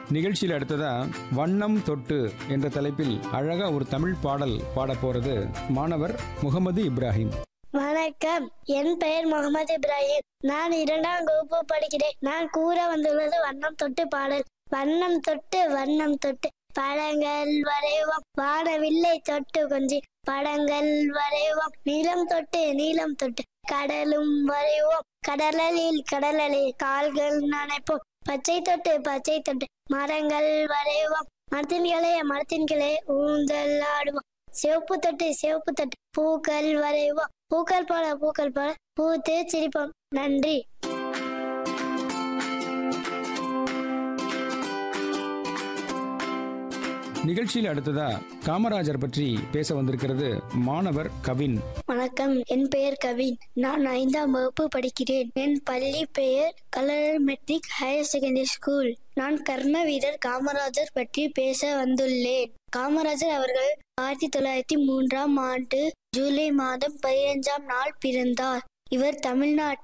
நிகழ்ச்சியில் அடுத்ததா வண்ணம் தொட்டு என்ற தலைப்பில் அழகா ஒரு தமிழ் பாடல் பாட போறது மாணவர் முகமது இப்ராஹிம் வணக்கம் என் பெயர் முகமது இப்ராஹிம் நான் இரண்டாம் வகுப்பு படிக்கிறேன் நான் கூற வந்துள்ளது வண்ணம் தொட்டு பாடல் வண்ணம் தொட்டு வண்ணம் தொட்டு படங்கள் வரைவோம் வானவில்லை தொட்டு கொஞ்சி படங்கள் வரைவோம் நீளம் தொட்டு நீளம் தொட்டு கடலும் வரைவோம் கடலில் கடலில் கால்கள் நனைப்போம் பச்சை தொட்டு பச்சை தொட்டு மரங்கள் வரைவோம் மரத்தின்களே மரத்தின்களே ஊந்தல் ஆடுவோம் சிவப்பு தொட்டு சிவப்பு தொட்டு பூக்கள் வரைவோம் பூக்கள் போல பூக்கள் போல பூத்து சிரிப்போம் நன்றி நிகழ்ச்சியில் அடுத்ததா காமராஜர் பற்றி பேச வந்திருக்கிறது மாணவர் கவின் வணக்கம் என் பெயர் கவின் நான் ஐந்தாம் வகுப்பு படிக்கிறேன் என் பள்ளி பெயர் கலர் மெட்ரிக் ஹையர் செகண்டரி ஸ்கூல் நான் கர்ம வீரர் காமராஜர் பற்றி பேச வந்துள்ளேன் காமராஜர் அவர்கள் ஆயிரத்தி தொள்ளாயிரத்தி மூன்றாம் ஆண்டு ஜூலை மாதம் பதினைஞ்சாம் நாள் பிறந்தார் இவர் தமிழ்நாட்டின்